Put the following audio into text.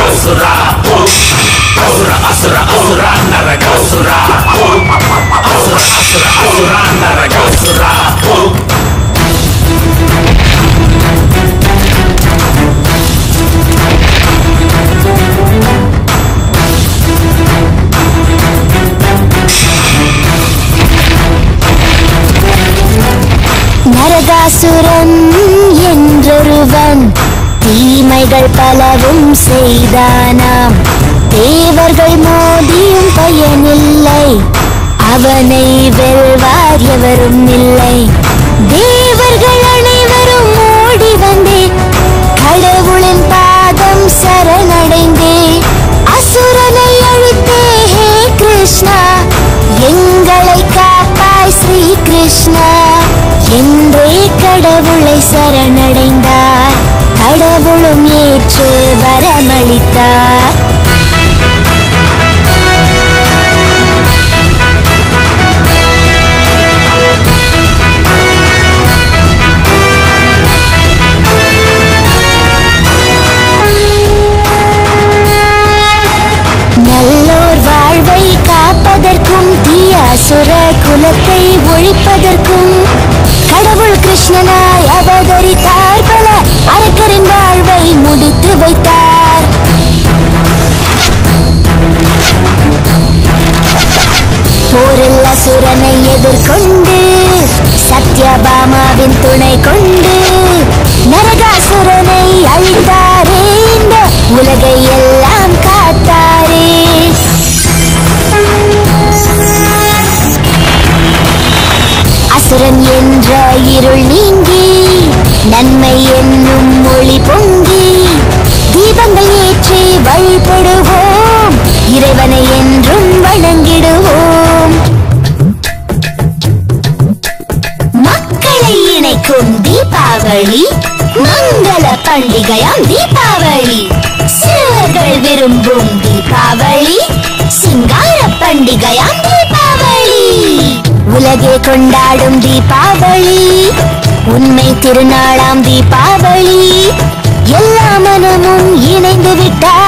நரகாசுர அசுர அசுர அசுர நரகாசுர அசுர அசுர அசுர நரகாசுர நரகாசுரன் என்றொருவன் தீமைகள் பலவும் செய்தானாம் தேவர்கள் மோதியும் பயனில்லை அவனை வெல்வார் எவரும் இல்லை தேவர்கள் அனைவரும் ஓடி வந்தே கடவுளின் பாதம் சரணடைந்தே அசுரனை அழித்தே ஹே கிருஷ்ணா எங்களை காப்பாய் ஸ்ரீ கிருஷ்ணா என்றே கடவுளை சரணடைந்தார் கடவுளும் ஏற்று வரமளித்தார் நல்லோர் வாழ்வை காப்பதற்கும் தீய அசுர குலத்தை ஒழிப்பதற்கும் கடவுள் கிருஷ்ணனாய் அவதரித்தார் பல அரக்கரின் வாழ்வை முடித்து வைத்தார் போரில் அசுரனை எதிர்கொண்டு சத்யபாமாவின் துணை கொண்டு நரகாசுரனை அழித்தாரே இந்த உலகை எல்லாம் காத்தாரே அசுரன் என்ற இருள் நீங்கி நன்மை என்னும் மொழி பொங்கி தீபங்கள் ஏற்றி வழிபடுவோம் இறைவனை என்றும் வணங்கிடுவோம் மக்களை இணைக்கும் தீபாவளி மங்கள பண்டிகையாம் தீபாவளி சிறுவர்கள் விரும்பும் தீபாவளி சிங்கார பண்டிகையாம் தீபாவளி உலகே கொண்டாடும் தீபாவளி உண்மை திருநாளாம் தீபாவளி எல்லா மனமும் இணைந்து விட்டார்